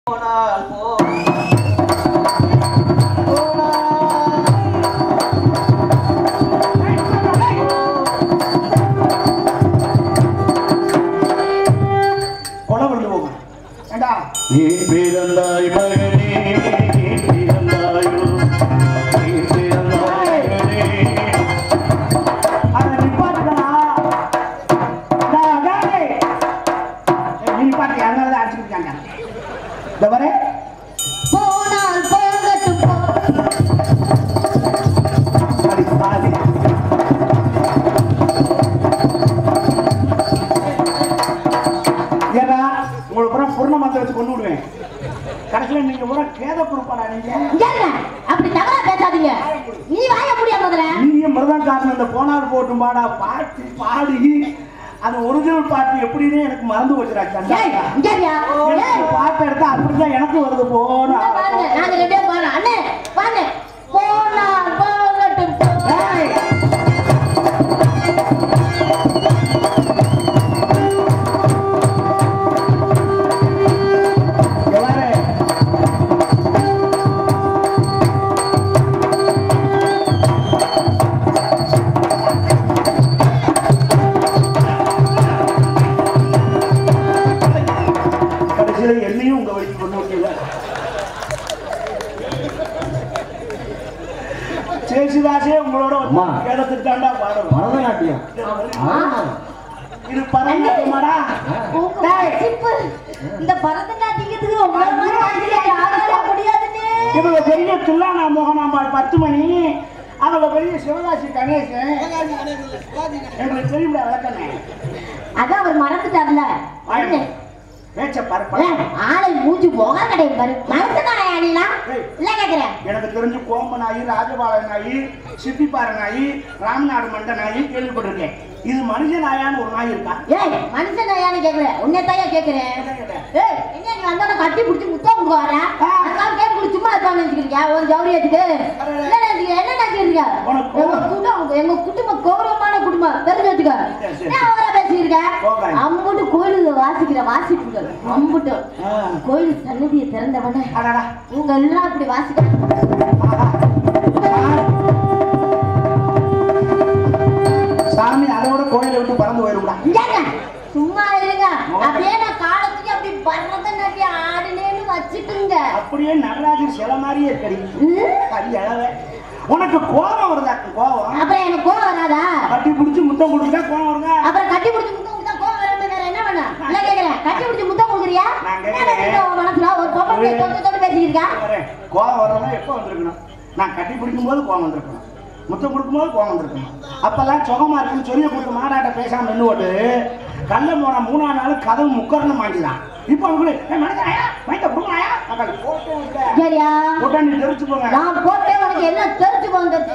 போனால் போ கொலை பண்ணுவோங்க ஏண்டா நீ பிறந்தாய் மகனே நீ பிறந்தாயோ நீ பிறந்தாய் மகனே அதை நிப்பாட்டுடா டேய், டேய். ஏய், நீ நிப்பாட்டு அதனால தான் அடிச்சுக்கிட்டாங்க இந்த வர போனால் போகட்டும் போ அடி பாதி ஏடா உங்களுக்கு பூரா பூர்ணமாத்த வச்சு கொண்டு விடுவேன் கடைசியில் நீங்க பூரா கேத கொடுப்பாடா நீங்க இங்க இருங்க. அப்படி தவறா பேசாதீங்க நீ வாய முடியா முதல்ல நீயும் மிருதம் காரணம் இந்த போனால் போட்டும் பாடா பாட்டு பாடி அந்த ஒரிஜினல் பாட்டு எப்படின்னு எனக்கு மறந்து போச்சுடா ஏய், சண்டா இங்க இருயா. ஏய், எனக்கு பாட்டு எடுத்தா அப்படிதான் எனக்கு வருது போனா இங்க பாருங்க, நாங்க ரெண்டு பேரும் போறோம். அண்ணே, வாண்ணே. போனால் போகட்டும் போ. ஏய். இங்க பாரு. கடைசியில என்னையும் உங்க வழிக்கு கொண்டு விட்டீங்க சேசுதாசே உங்களோட அம்மா. இடத்துக்கு தாண்டா பாடணும் பரதநாட்டியம் ஆமா. இது பரதநாட்டியமாடா உங்க சிப்பு. இந்த பரதநாட்டியத்துக்கு உங்களை மாதிரி ஆட்களை யாரால முடியாதுன்னு. இவங்க பெரிய துல்லானா மோகனாம்பாள் பத்து மணி அவங்க பெரிய சிவகாசி கணேசன் எங்களுக்கு தெரியும்டா விளக்கண்ணே அதான் அவர் மறந்துட்டார்ல அண்ணே, பேச்ச பாரு ஏய், ஆளை மூஞ்சி போக கிடையாது பாரு மறந்துட்டானே அண்ணினா ஏய். இல்ல கேக்குறேன் எனக்கு தெரிஞ்சு கோம்ப நாயி ராஜபாளைய நாயி சிப்பிப்பாறை நாயி ராமநாடு மண்ட நாயி கேள்விப்பட்டிருக்கேன் இது மனுஷ நாயான்னு ஒரு நாய் இருக்கா ஏய் மனுஷன் யான்னு கேக்குற உன்னை தாயா கேக்குறேன் ஏய் என்ன நீ வந்தோட கட்டி பிடிச்சி முத்தம் கொடுக்க வர ஆ. அதுக்காக கேட்டு குடி சும்மா இருக்கான்னு நினைச்சுக்கிறீங்க உன் ஜவுரியத்துக்கு என்ன நினைச்சுக்க என்ன நினைச்சுக்கிறீங்க உனக்கு எங்க குடும்பம் எங்க குடும்பம் கௌரவமான குடும்பம் தெரிஞ்சு வச்சுக்க சரி, சரி. என்ன அவரா பேசியிருக்க கோபம். அம்புட்டு கோயிலுக்கு வாசிக்கிற வாசிப்புகள் அம்புட்டு ஆ. கோயில் சன்னதியை திறந்தவன அடடா இவங்க எல்லாம் இப்படி வாசிக்க சாமி அதோட கோயிலை விட்டு பறந்து போயிரும்டா இந்தாங்க, சும்மா இருங்க அப்படியே நான் காலத்துக்கு அப்படி பரதநாட்டியம் ஆடுனேன்னு வச்சுக்குங்க அப்படியே நடராஜர் சில மாதிரியே இருக்கடி ம்? கறி அளவே உனக்கு கோபம் வருதா கோபம் அப்புறம் எனக்கு கோவம் வராதா கட்டி பிடிச்சி முத்தம் கொடுத்தா கோபம் வருதா அப்புறம் கட்டி பிடிச்சி முத்தம் கொடுத்தா கோவம் வராம வேற என்ன பண்ண இல்ல கேக்குறேன் கட்டி பிடிச்சி முத்தம் கொடுக்குறியா நான் என்ன கேக்குறேன். நினைக்கிற உன் மனசுல ஒரு பொம்பளை தொட்டு தொட்டு பேசியிருக்கா வரேன். கோபம் வரலாம் எப்போ வந்திருக்கணும் நான் கட்டி பிடிக்கும் போது கோபம் வந்திருக்கணும் முத்தம் கொடுக்கும்போது கோபம் வந்திருக்கணும் அப்பெல்லாம் சுகமா இருக்குன்னு சொல்லி கொடுத்து மாடாட்ட பேசாம நின்று ஓட்டு கல்ல போன மூணாம் நாள் கதவு முக்கரணும் மாட்டிதான் இப்போ அவங்களுக்கு மனதாயா மைத்த கொடுங்களாயா அக்காள் போட்டே விட்ட சரியா போட்டா நீ தெரிச்சு போங்க நான் போட்டே உனக்கு என்ன தெரிஞ்சு போந்தது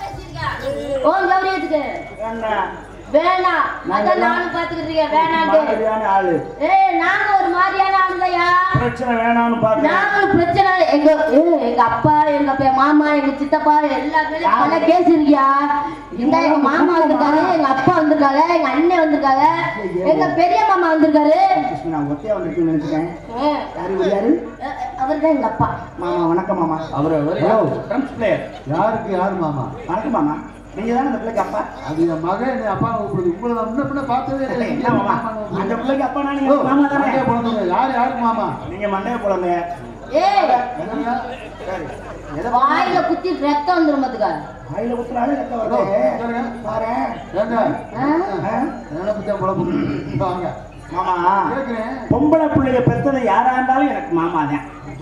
ஓம் கௌரியத்துக்கு வேண்டாம் வேணாம் அதான் நானும் பாத்துக்கிட்டு இருக்கேன் வேணான்ட்டு மாதிரியான ஆளு ஏய் நாங்க ஒரு மாதிரியான ஆளுங்கய்யா பிரச்சனை வேணாம்னு பாக்குறேன் நாங்களும் பிரச்சனை எங்க ஏய், எங்க அப்பா எங்க பெ- மாமா எங்க சித்தப்பா எல்லாருமே பல கேஸ் இருக்கியா இந்த எங்க மாமா வந்திருக்காரு எங்க அப்பா வந்திருக்காங்க எங்க அண்ணன் வந்திருக்காங்க எங்க பெரிய மாமா வந்திருக்காரு நான் ஒத்தையா வந்திருக்கேன்னு நினைச்சுட்டேன் யாரு இவரு யாரு அவர் தான் எங்க அப்பா மாமா வணக்கம் மாமா அவரு அவரு ஹலோ ட்ரம்ஸ் பிளேயர் யாருக்கு யாரு மாமா வணக்கம் மாமா நீங்க தானே அந்த பிள்ளைக்கு அப்பா அது என் மகன் என் அப்பா கூப்பிடுது உங்களை நான் முன்ன பின்ன பார்த்ததே இல்ல, இல்லை என்ன மாமா அந்த பிள்ளைக்கு அப்பா நான் நீங்க மாமா தானே மண்டைய பிறந்தவங்க. யாரு யாருக்கு மாமா நீங்க மண்டைய குழந்தை ஏய் என்னங்க? சரி எதை வாயில குத்தி ரத்தம் வந்துரும் பாத்துக்க வாயில குத்துறாலே ரத்தம் ஹலோ, வருது உட்காருங்க. பாரு ஏங்க ஆ? நினைப்பு தான் குழப்பம் வாங்க மாமா கேட்கிறேன் பொம்பளை பிள்ளைய பெத்தது யாரா இருந்தாலும் எனக்கு மாமா தான்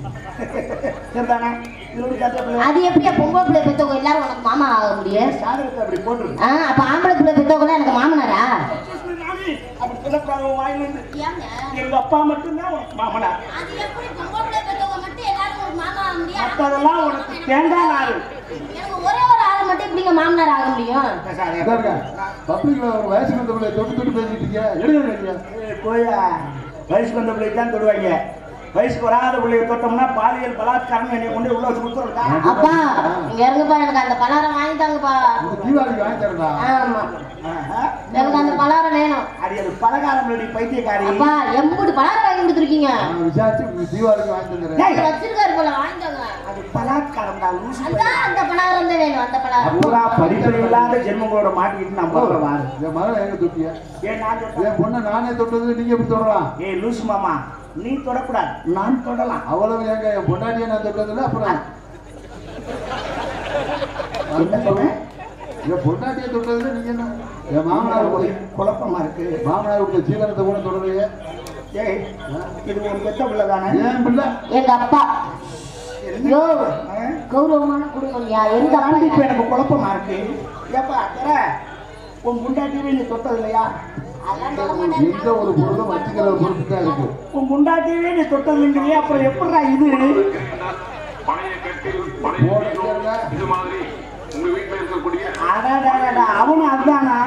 சரிதானே இதோட கத்த பிள்ளை அது எப்படியா பொம்பளை பிள்ளை பெத்தவங்க எல்லாரும் உனக்கு மாமா ஆக முடியும் சாதகத்தை அப்படி போட்டுருக்கு ஆ, அப்ப ஆம்பளை பிள்ளை பெத்தவங்க எனக்கு மாமனாரா அப்படி சொல்லக்கூடாது உன் வாயிலிருந்து எங்க அப்பா மட்டும்தான் உனக்கு மாமனா அது எப்படி பொம்பளை பிள்ளை பெத்தவங்க மட்டும் எல்லாரும் ஒரு மாமா ஆக முடியும் மற்றதெல்லாம் உனக்கு தேங்காய் நாள் எனக்கு ஒரே ஒரு ஆள் மட்டும் எப்படிங்க மாமனார் ஆக முடியும் பேசாதே. இதாருங்க, பப்ளிக்ல ஒரு வயசுக்கு வந்தவங்களை தொட்டு தொட்டு பேசிட்டு இருக்கீங்க எழுதுங்க ஏய், போயா வயசுக்கு வந்த பிள்ளைக்கு தான் தொடுவாங்க வயசுக்கு வராத பிள்ளைய தொட்டோம்னா பாலியல் பலாத்காரம் என்னை கொண்டு உள்ள வச்சு கொடுத்துருக்கா அப்பா இங்க இருங்கப்பா எனக்கு அந்த பலாரம் வாங்கி தாங்கப்பா இந்த தீபாவளிக்கு வாங்கி தரேன்டா ஆமா ஆஹா. எனக்கு அந்த பலகாரம் வேணும் அடி அது பலகாரம் இல்லடி, பைத்தியக்காரி அப்பா எம்புட்டு பலகாரம் வாங்கி கொடுத்துருக்கீங்க நான் விசாரிச்சு தீபாவளிக்கு வாங்கி தந்துடுறேன் டேய், வச்சிருக்காரு போல வாங்கிக்கோங்க அது பலாக்காரம் தான் லூசு அந்த அந்த பலகாரம் தான் வேணும் அந்த பலகாரம் பூரா படிப்பறிவு இல்லாத ஜென்மங்களோட மாட்டிக்கிட்டு நான் போடுற வாரு என் மகன் எங்க தொட்டியா ஏன் நான் சொல்றேன் என் பொண்ணை நானே தொட்டது நீங்க எப்படி தொடலாம் ஏய் லூசு மாமா நீ தொடக்கூடாது நான் தொடலாம் அவ்வளவு ஏங்க என் பொண்டாட்டியை நான் தொட்டதில்ல அப்புறம் என்ன சொல்றேன் என் பொண்டாட்டியை தொட்டதில்ல நீங்க என்ன என் மாமனார் ஒரே வீட்டு- குழப்பமா இருக்கு மாமனார் வீட்டுல சீக்கிரத்தை கூட தொடலையே ஏய் இது ஒரு பெத்த பிள்ளை தானே ஏன் பிள்ளை எங்க அப்பா யோ ஆ? கௌரவமான குடும்பம் யா எங்க தாண்டி இப்ப அப்பா எனக்கு குழப்பமா இருக்கு ஏப்பா தர உன் முண்டாட்டியவே நீ தொட்டது இல்லையா அதெல்லாம் சொல்ல மாட்டேன். எந்த ஒரு பொருளும் வச்சுக்கிற பொறுத்து தான் இருக்கு உன் முண்டாட்டியவே நீ தொட்டது இல்லையா அப்புறம் எப்படிடா இது பழைய கட்டில் பழைய பீரோ, இது மாதிரி உங்க வீட்டுல இருக்கக்கூடிய அடடடடா, அவனும் அதுதானா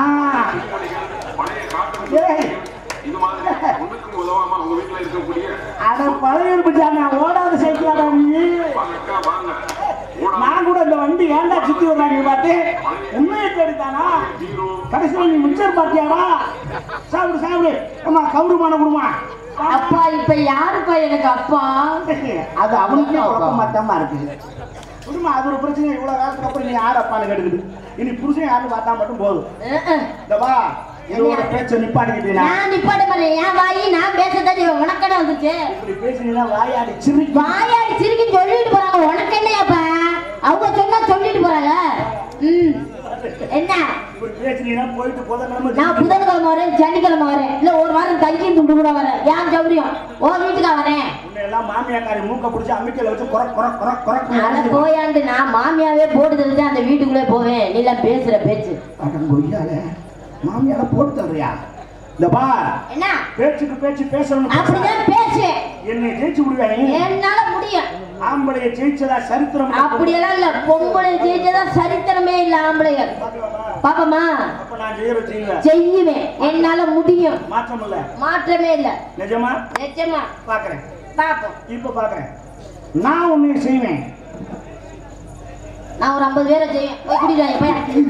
பழைய காட்டன் ஏய் இது மாதிரி ஒண்ணுக்கும் உதவாம உங்க வீட்டுல இருக்கக்கூடிய அட பழைய இருந்துச்சானா ஓடாத சைக்கிளாடா நீ வாங்கக்கா வாங்க ஓடா நான் கூட இந்த வண்டி ஏன்டா சுத்தி வர்றாங்க பார்த்து உண்மையை தேடித்தானா ஹீரோ கடைசியில் நீ மிச்சர் பார்த்தியாடா சாப்பிடு சாப்பிடு அம்மா கவுருமான குடுமா அப்பா இப்ப யாருப்பா எனக்கு அப்பா அது அவனுக்கே குழப்பமா தாம்மா இருக்கு குடும்பம் அது ஒரு பிரச்சனை இவ்வளவு காலத்துக்கு அப்புறம் நீ யார் அப்பான்னு கேட்டுக்குது இனி புருஷன் யாருன்னு பார்த்தா மட்டும் போதும் அஹ், அஹ். இந்த வா இதோட பேச்ச நிப்பாட்டிக்கிட்டீனா நான் நிப்பாட்ட மாட்டேன் என் வாயி நான் பேசத்தான் செய்வேன். உனக்கு என்ன வந்துச்சு இப்படி பேசினீங்கன்னா வாயாடி சிரிப்பா வாயாடி சிரிக்கின்னு சொல்லிட்டு போறாங்க உனக்கு என்னையாப்பா அவங்க சொன்னா சொல்லிட்டு போறாங்க ம் என்ன இப்படி பேசினீங்கன்னா போயிட்டு புதன்கிழமை நான் புதன்கிழமை வரேன் சனிக்கிழமை வரேன் இல்ல ஒரு வாரம் தங்கி துண்டு கூட வரேன் ஏன் சௌரியம் ஓ வீட்டுக்கா வரேன் உன்னை எல்லாம் மாமியாக்காரி மூக்க பிடிச்சி அம்மிக்கல வச்சு குறை குறை குறை அட குறை போயாண்டு நான் மாமியாவே போட்டு தெரிஞ்சு அந்த வீட்டுக்குள்ளே போவேன் நீ எல்லாம் பேசுற பேச்சு கொய்யால மாமியார போட்டு தர்றியா இந்த பா என்ன பேச்சுக்கு பேச்சு பேசணும் அப்படிதான் பேசுவேன் என்னை ஜெயிச்சு விடுவேன் என்னால முடியும் ஆம்பளைய ஜெயிச்சதா சரித்திரம் அப்படியெல்லாம் இல்ல பொம்பளை ஜெயிச்சதா சரித்திரமே இல்ல ஆம்பளைங்க பாக்கலாமா? பாப்பமா அப்ப நான் செய்யற செய்வேன் செய்யுவேன் என்னால முடியும் மாற்றம் இல்ல மாற்றமே இல்ல நிஜமா நிச்சயமா பாக்குறேன் பாப்போம் இப்ப பாக்குறேன் நான் உன்னை செய்வேன் நான் ஒரு ஐம்பது பேரை செய்வேன் போய் குடிக்கிறாங்க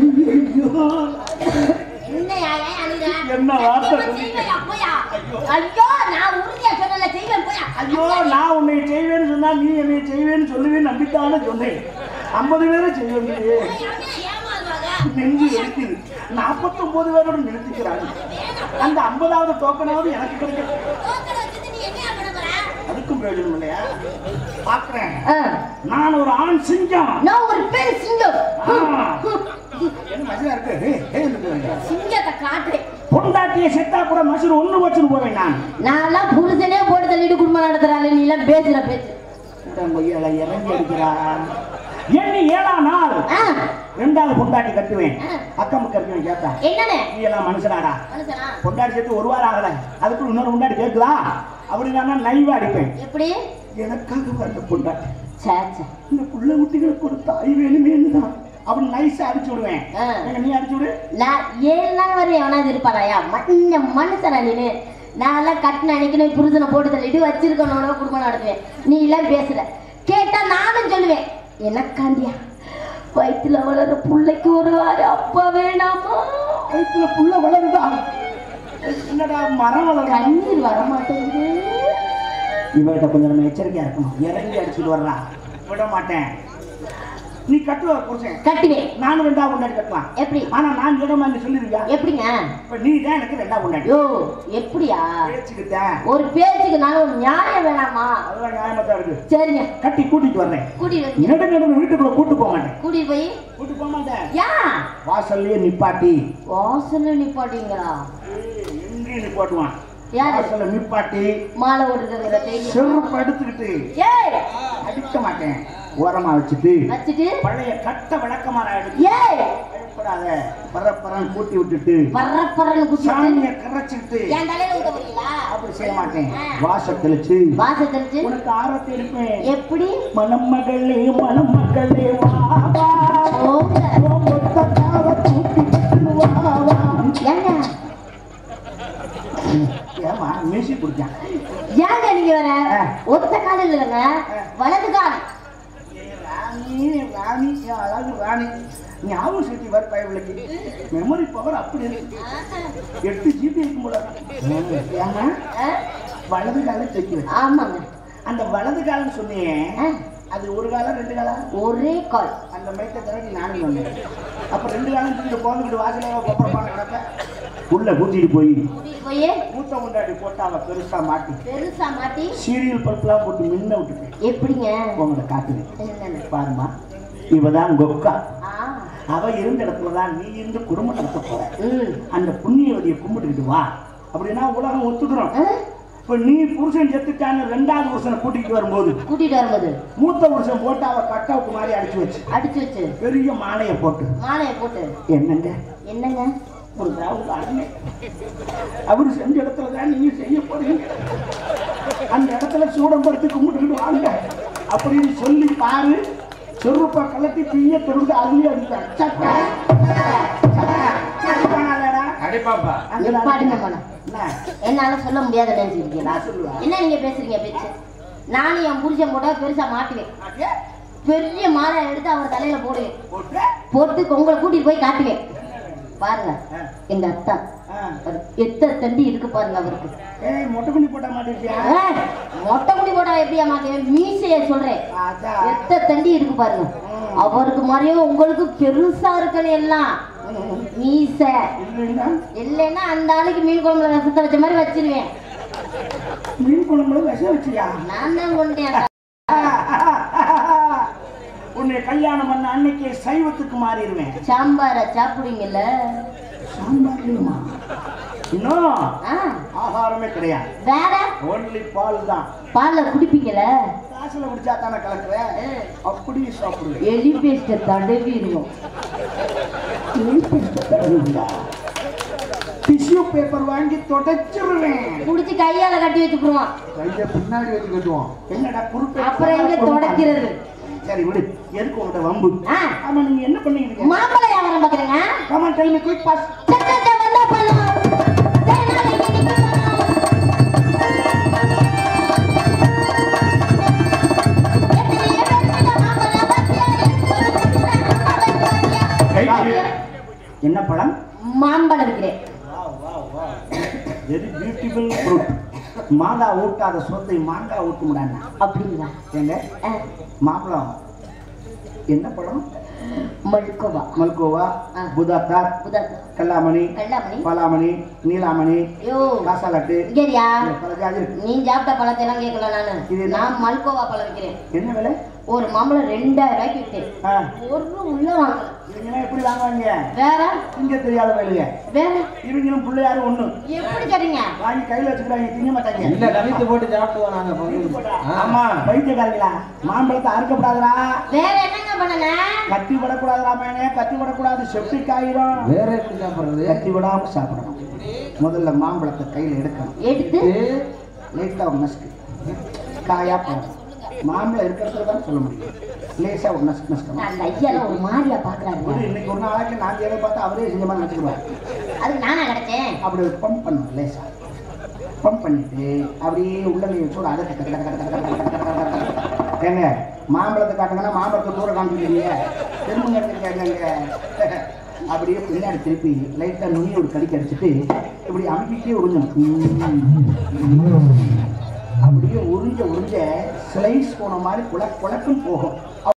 போய் என்னையா ஏன் அழுகுற? என்ன வார்த்தை சத்தியமா செய்வேயா, போயா. ஐயோ நான் உறுதியா சொன்னல செய்வேன் போயா ஐயோ நான் உன்னை செய்வேன்னு சொன்னா நீ என்னை செய்வேன்னு சொல்லுவேன்னு நம்பித்தானே சொன்னேன் ஐம்பது பேரை செய்வேன் ஏமாறுவாங்க நெஞ்சு வெடிக்குது நாற்பத்தொன்பது பேரோட நிறுத்திக்கிறாங்க அந்த ஐம்பதாவது டோக்கனாவது எனக்கு கிடைக்கும் தோக்கரை வச்சுட்டு நீ என்னையா பண்ண போற? அதுக்கும் பிரயோஜனம் இல்லையா பாக்குறேன் ஆ, நான் ஒரு ஆண் சிங்கம் நான் ஒரு பெண் சிங்கம் ஆ. என்ன மஜா இருக்கு ஏய், ஏய், இருக்கு. சிங்கத்தை காட்டுறேன் பொண்டாட்டிய செத்தா கூட மசூர் ஒண்ணு வச்சுட்டு போவேன் நான் நான்லாம் புருஷனே போட்டு தள்ளிட்டு குடும்பம் நடத்துறாள் நீ எல்லாம் பேசுற பேச்சு கொய்யால இறங்கி அடிக்கிறா எண்ணி ஏழாம் நாள் ஆ, ரெண்டாவது பொண்டாட்டி கட்டுவேன் ஆ. அக்கம் பக்கம் இருக்கவன் கேட்டா என்னண்ணே நீ எல்லாம் மனுஷனாடா மனுஷனா பொண்டாட்டி சேர்த்து ஒரு வாரம் ஆகல அதுக்குள்ள இன்னொரு பொண்டாட்டி கேட்குதா அப்படி நான் நைவா அடிப்பேன் எப்படி எனக்காக வந்த பொண்டாட்டி சே சே இந்த புள்ள குட்டிகளுக்கு ஒரு தாய் வேணுமேனு தான் அப்படி நைஸா அடிச்சு விடுவேன் ஆ. ஏங்க, நீ அடிச்சு விடு நான் ஏழு நாள் வரை எவனாவது இருப்பானாயா மண்ண மனுஷனா நீனு நான் எல்லாம் கட்டின அன்னைக்கு புருஷனை போட்டு தள்ளிட்டு வச்சிருக்கனோட குடும்பம் நடத்துவேன் நீ எல்லாம் பேசுற கேட்டா நானும் சொல்லுவேன் எனக்காண்டியா வயிற்றுல வளர புள்ளைக்கு ஒரு வாரு அப்பா வேணாமா வயிற்றுல புள்ள வளருதா என்னடா மரம் வளரும் கண்ணீர் வர மாட்டேங்குது இவர்கிட்ட கொஞ்சம் நம்ம எச்சரிக்கையா இருக்கணும் இறங்கி அடிச்சுட்டு வர்றா விட மாட்டேன் நீ கட்டுவ புருஷன் கட்டுவேன் நானும் ரெண்டாவது பொண்டாட்டி கட்டலாம் எப்படி ஆனா நான் சொல்ற மாதிரி சொல்லிருவியா எப்படிங்க இப்ப நீ தான் எனக்கு ரெண்டாவது பொண்டாட்டி யோ எப்படியா பேச்சுக்கிட்டேன் ஒரு பேச்சுக்கு நான் ஒரு நியாயம் வேணாமா அதெல்லாம் நியாயமா தான் இருக்கு சரிங்க கட்டி கூட்டிட்டு வர்றேன் கூட்டிட்டு வந்து நடு நடுவு வீட்டுக்குள்ள கூட்டு போக மாட்டேன் கூட்டிட்டு போய் கூட்டு போக மாட்டேன் யா வாசல்லயே நிப்பாட்டி வாசல்ல நிப்பாட்டீங்களா ஏய், எங்கேயும் நிப்பாட்டுவான் யாரு? வாசல்ல நிப்பாட்டி மாலை ஓடுறதுங்கிற செய்தி செருப்பு எடுத்துக்கிட்டு ஏய் அடிக்க மாட்டேன் ஓரமா வச்சுட்டு வச்சுட்டு பழைய கட்ட விளக்கமாற எடுத்து ஏய் பயப்படாத பரப்பரன்னு கூட்டி விட்டுட்டு பர்ற பர்றன்னு குச்சிட்டு சாமியை கரைச்சிட்டு என் தலையில ஊத்த போறீங்களா அப்படி செய்ய மாட்டேன் வாச தெளிச்சு வாச தெளிச்சு உனக்கு ஆரத்தி எடுப்பேன் எப்படி மணமகளே மணமகளே வா வா போங்க உன் மொத்த காவ தூக்கிட்டு வா வா ஏங்க ஏமா மியூசிக் பிடிச்சான் ஏங்க நீங்க வர ஆ. ஒத்த காலம் இல்லைங்க வலது கால் ஏ ராணி என் ராணி என் அழகு ராணி ஞாபகம் சக்தி வர பயவில்லைக்கு மெமரி பவர் அப்படி இருக்கு எட்டு ஜிபி இருக்கும் போல ஏமா ஆ? வலது காலம் தூக்கி வச்சு ஆமாங்க அந்த வலது காலம் சொன்னியே ஆ, அது ஒரு காலம் ரெண்டு காலம் ஒரே கால் அந்த மைக்கை தடவி நானும் வந்தேன் அப்ப ரெண்டு காலம் தூக்கிட்டு போந்துக்கிட்டு வாசல கொப்பரப்பான கிடக்க உள்ள கூட்டிட்டு போய் கூட்டிட்டு போய் மூத்த கொண்டாடி போட்டு அவ பெருசா மாட்டி பெருசா மாட்டி சீரியல் பல்பெல்லாம் போட்டு மின்ன விட்டுட்டேன் எப்படிங்க உங்களை காட்டுவேன் என்னன்னு? பாருமா இவதான் கொக்கா ஆ, அவ இருந்த இடத்துல தான் நீ இருந்து குடும்பம் நடத்த போற ம். அந்த புண்ணியவதியை கும்பிட்டுக்கிட்டு வா அப்படின்னா உலகம் ஒத்துக்கிறோம் ஆ? இப்ப நீ புருஷன் செத்துட்டான்னு ரெண்டாவது புருஷனை கூட்டிட்டு வரும்போது கூட்டிட்டு வரும்போது மூத்த புருஷன் போட்டு அவ கட் அவுட் மாதிரி அடிச்சு வச்சு அடிச்சு வச்சு பெரிய மாலையை போட்டு மாலையை போட்டு என்னங்க என்னங்க ஒரு திராவிட அண்ணன் அவரு செஞ்ச இடத்துல தான் நீங்க செய்ய போறீங்க அந்த இடத்துல சூடம்படுத்தி கும்பிட்டுக்கிட்டு வாங்க அப்படின்னு சொல்லி பாரு சொருப்பா கலட்டி தீய தொழுது அதுலயே அடிப்பேன் சட்டா அடிப்பானாலடா? அடிப்பாப்பா அங்கதான் நிப்பாடுங்க மனம் என்ன? என்னால சொல்ல முடியாத நினைச்சிருக்கீங்களா நான் சொல்லுவேன். என்ன நீங்க பேசுறீங்க பேச்சு நானும் என் புருஷன் போட்டா பெருசா மாட்டுவேன் அப்படியே பெரிய மாலை எடுத்து அவர் தலையில போடுவேன் போட்டு, போட்டு உங்களை கூட்டிட்டு போய் காட்டுவேன் பாருங்க ஆ, எங்க அத்தா ஆ. அவர் எத்தனை தண்டி இருக்கு பாருங்க அவருக்கு ஏய் மொட்டை குண்டி போட்ட மாட்டேங்கியா ஏய், மொட்டை முடி போட்டா எப்படியா மாட்டேன் மீசைய சொல்றேன் அதான் எத்தனை தண்டி இருக்கு பாருங்க அவருக்கு மாதிரியும் உங்களுக்கு பெருசா இருக்கணும் எல்லாம் மீச இல்லைன்னா இல்லைன்னா அந்த ஆளுக்கு மீன் குழம்புல ரசத்தை வச்ச மாதிரி வச்சிருவேன் மீன் குழம்புல விஷம் வச்சியா நான் தான் கொண்டேன் உன்னை கல்யாணம் பண்ண அன்னைக்கு சைவத்துக்கு மாறிடுவேன் சாம்பாரை சாப்பிடுவீங்கல்ல சாம்பார்லையுமா இன்னும் ஆ, ஆகாரமே கிடையாது வேற ஓன்லி பால் தான் பால்ல குடிப்பீங்கல்ல காசுல குடிச்சா தானே கலக்குறேன் அப்படியே சாப்பிடுவேன் எலி பேஸ்ட தடவி இருக்கும் டிஷ்யூ பேப்பர் வாங்கி தொடச்சிருவேன் குடிச்சு கையால கட்டி வச்சுக்குருவான் கையை பின்னாடி வச்சு கட்டுவோம் என்னடா குறுக்கு அப்புறம் எங்க தொடக்கிறது சரி விடு எதுக்கு உங்கள்கிட்ட வம்பு ஆ, ஆமா நீங்க என்ன பண்ணீங்க மாம்பழ வியாபாரம் பாக்குறேங்க ஆமா டைம் குயிக் பாஸ் சட்டத்தை வந்தா பழம் தேனால இனிக்கும் பழம். எத்தனையோ பேருக்கு மாம்பழம் பத்தியா, எனக்கு ஒரு மாம்பழம் பத்தியா. என்ன பழம் மாம்பழம் விற்கிறேன் வெரி பியூட்டிஃபுல் ஃப்ரூட் மாங்காய் ஊட்டாத சொத்தை மாங்காய் ஊட்ட முடியாண்ணா அப்படிங்களா ஏங்க ஆ, மாம்பழம் என்ன பழம் மல்கோவா மல்கோவா ஆ. புதாத்தார் புதன் கல்லாமணி கல்லாமணி பலாமணி நீலாமணி ஐயோ காசாலட்டு இங்கேயா பல ஜாதி இருக்கு நீ சாப்பிட்ட பழத்தை எல்லாம் கேட்கல நானு இது என்ன? நான் மல்கோவா பழம் விற்கிறேன் என்ன விலை ஒரு மாம்பழம் ரெண்டாயிரம் ரூபாய்க்கு விட்டேன் ஆ, ஒரு உள்ள வாங்கல இவங்கெல்லாம் எப்படி வாங்குவாங்க வேற திங்க தெரியாத வேலைங்க வேற இவங்களும் பிள்ளையாரும் ஒண்ணு எப்படி கேட்டீங்க வாங்கி கையில வச்சுக்கிறாங்க திங்க மாட்டாங்க இல்ல கவித்து போட்டு சாப்பிடுவோம் நாங்க ஆமா பைத்தியக்காரங்களா மாம்பழத்தை அறுக்கப்படாதுடா வேற என்னங்க பண்ணன கத்தி விடக்கூடாதுடா மேனே கத்தி விடக்கூடாது செப்டிக் ஆயிரும் வேற எப்படி சாப்பிடுறது கத்தி விடாம சாப்பிடணும் முதல்ல மாம்பழத்தை கையில எடுக்கணும் எடுத்து லைட்டா ஒரு நசுக்கு காயா போடும் மாம்பழம் இருக்கிறத தான் சொல்ல முடியும் லேசா ஒரு நசுக்கு நசுக்கணும் அந்த ஐயாலாம் ஒரு மாதிரியா பாக்குறாரு ஒரு இன்னைக்கு ஒரு நாளைக்கு நான் எதை பார்த்தா அவரே செஞ்ச மாதிரி நினச்சிக்குவார் அதுக்கு நானா கிடைச்சேன் அப்படி ஒரு பம்ப் பண்ணணும் லேசா பம்ப் பண்ணிட்டு அப்படியே உள்ள நீ வச்சு அதை கட்ட கட்ட கட்ட கட்ட கட்ட கட்ட கட்ட கட்ட ஏங்க மாம்பழத்தை காட்டுங்கன்னா மாம்பழத்தை தூரம் காமிக்கிறீங்க திரும்புங்க கேட்காங்க அப்படியே பின்னாடி திருப்பி லைட்டாக நுனி ஒரு கடிக்கு அடிச்சுட்டு இப்படி அமுக்கிட்டே உறிஞ்சணும் அப்படியே உறிஞ்ச உறிஞ்ச ஸ்லைஸ் போன மாதிரி குழ குழப்பும் போகும்